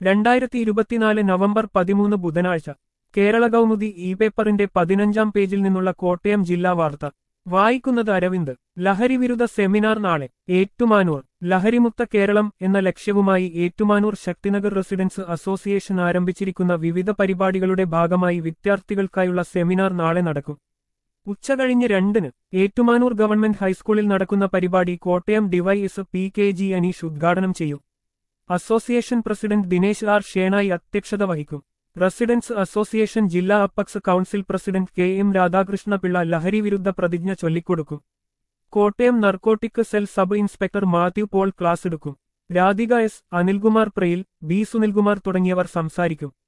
രണ്ടായിരത്തി ഇരുപത്തിനാല് നവംബർ പതിമൂന്ന് ബുധനാഴ്ച കേരള കൗമുദി ഇ പേപ്പറിന്റെ പതിനഞ്ചാം പേജിൽ നിന്നുള്ള കോട്ടയം ജില്ലാ വാർത്ത വായിക്കുന്നത് അരവിന്ദ് ലഹരിവിരുദ്ധ സെമിനാർ നാളെ ഏറ്റുമാനൂർ ലഹരിമുക്ത കേരളം എന്ന ലക്ഷ്യവുമായി ഏറ്റുമാനൂർ ശക്തിനഗർ റെസിഡൻസ് അസോസിയേഷൻ ആരംഭിച്ചിരിക്കുന്ന വിവിധ പരിപാടികളുടെ ഭാഗമായി വിദ്യാർത്ഥികൾക്കായുള്ള സെമിനാർ നാളെ നടക്കും ഉച്ചകഴിഞ്ഞ് രണ്ടിന് ഏറ്റുമാനൂർ ഗവൺമെന്റ് ഹൈസ്കൂളിൽ നടക്കുന്ന പരിപാടി Kottayam DYSP K G Aneesh ഉദ്ഘാടനം ചെയ്യും association president Dinesh R Shenoy അധ്യക്ഷത വഹിക്കും റെസിഡൻസ് അസോസിയേഷൻ ജില്ലാ apex council president K M Radhakrishna Pillai ലഹരി വിരുദ്ധ പ്രതിജ്ഞ ചൊല്ലിക്കൊടുക്കും Kottayam narcotic cell sub inspector Mathew Paul class എടുക്കും രാധിക എസ് അനിൽകുമാർ പ്രയിൽ ബി സുനിൽകുമാർ തുടങ്ങിയവർ സംസാരിക്കും